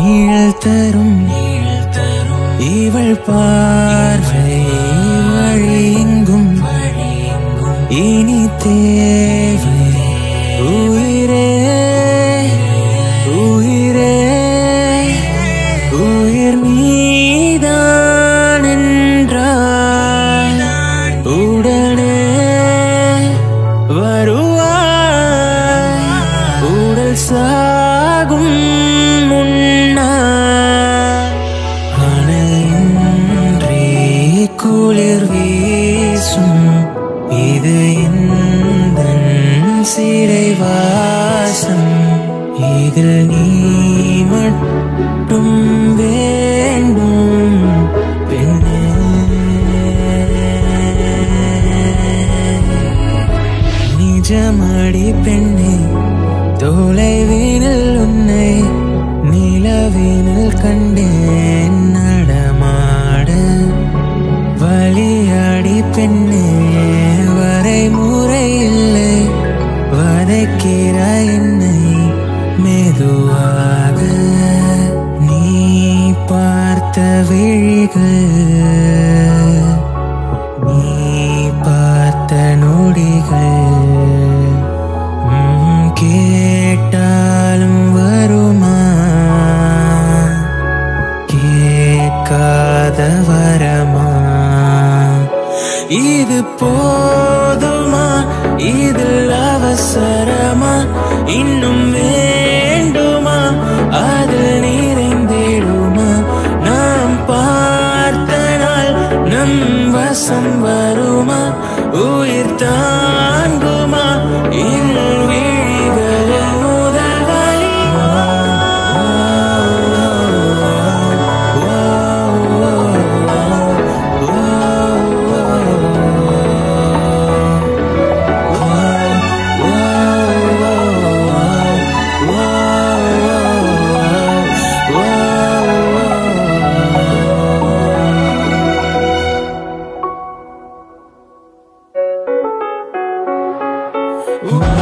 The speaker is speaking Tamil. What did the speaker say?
நீழல் தரும் இவள் பார்வை வழி எங்கும் இனி தேவை உயிரே உயிரே உயிர் நீதான் என்றால் உடனே வருவாய் உடல் சாகும் முன்னால் அனலின்றி குளிர் வீசும் இது இந்த சிறைவாசம் இதில் நீ மட்டும் வேண்டும் பெண்ணே நிஜமடி பெண்ணே தொலைவினில் உன்னை நிலவினில் கண்டேன் நடமாட வழியாடி பெண்ணே வரைமுறை இல்லை வதைக்கிறாய் என்னை மெதுவாக நீ பார்த்த விழிகள் நீ பார்த்த நொடிகள் ம், கேட்டாலும் வருமா கேட்காத வரமா இது போதுமா இதில் அவசரமா இன்னும் வேண்டுமா அதில் நிறைந்திடுமா நாம் பார்த்த நாள் நம் வசம் வருமா உயிர் தாங்குமா இன் விழிகளில் முதல் வலிமா Whoa.